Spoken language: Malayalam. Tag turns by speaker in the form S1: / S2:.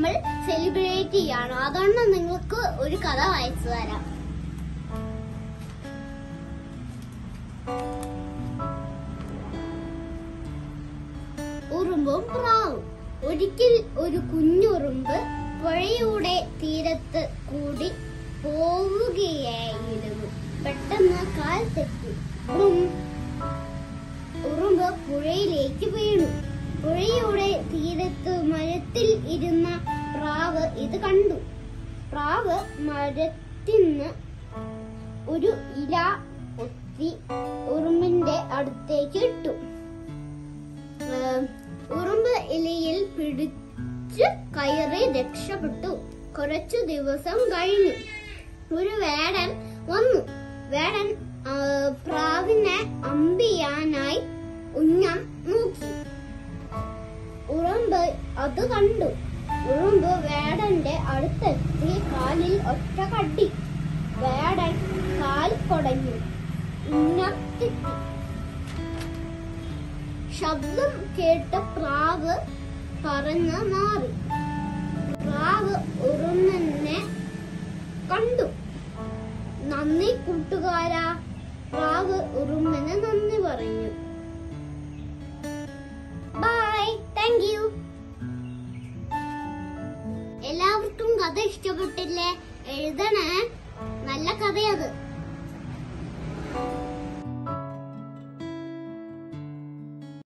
S1: നമ്മൾ സെലിബ്രേറ്റ് ചെയ്യാണ് അതുകൊണ്ട് നിങ്ങൾക്ക് ഒരു കഥ വായിച്ചു തരാം ഉറുമ്പും പ്രാവും ഒരിക്കൽ ഒരു കുഞ്ഞുറുമ്പ് പുഴയുടെ തീരത്ത് കൂടി പോവുകയായിരുന്നു പെട്ടെന്ന് കാൽ തെറ്റി ബ്രും. ഉറുമ്പ് പുഴയിലേക്ക് വീണു പുഴയുടെ തീരത്ത് മരത്തിൽ ഇരുന്ന പ്രാവ് ഇത് കണ്ടു പ്രാവ് മരത്തിന്ന് ഒരു ഇല കൊത്തി ഉറുമ്പിന്റെ അടുത്തേക്ക് ഇട്ടു ഏം, ഉറുമ്പ് ഇലയിൽ പിടിച്ച് കയറി രക്ഷപ്പെട്ടു കുറച്ചു ദിവസം കഴിഞ്ഞു ഒരു വേടൻ വന്നു വേടൻ ആ, പ്രാവിനെ അമ്പിയാനായി ഉന്നം നോക്കി ഉറുമ്പ് അത് കണ്ടു ഉറുമ്പ് വേടന്റെ അടുത്തെത്തി കാലിൽ ഒറ്റ കടി വേടൻ കാൽ കൊടഞ്ഞു ഉന്നം തെറ്റി ശബ്ദം കേട്ട പ്രാവ് പറന്ന് മാറി പ്രാവ് ഉറുമ്പനെ കണ്ടു നന്ദി കൂട്ടുകാരാ പ്രാവ് ഉറുമ്പന് നന്ദി പറഞ്ഞു ബൈ താങ്ക് യു എല്ലാവർക്കും കഥ ഇഷ്ടപ്പെട്ടില്ലേ എഴുതണേ നല്ല കഥയത്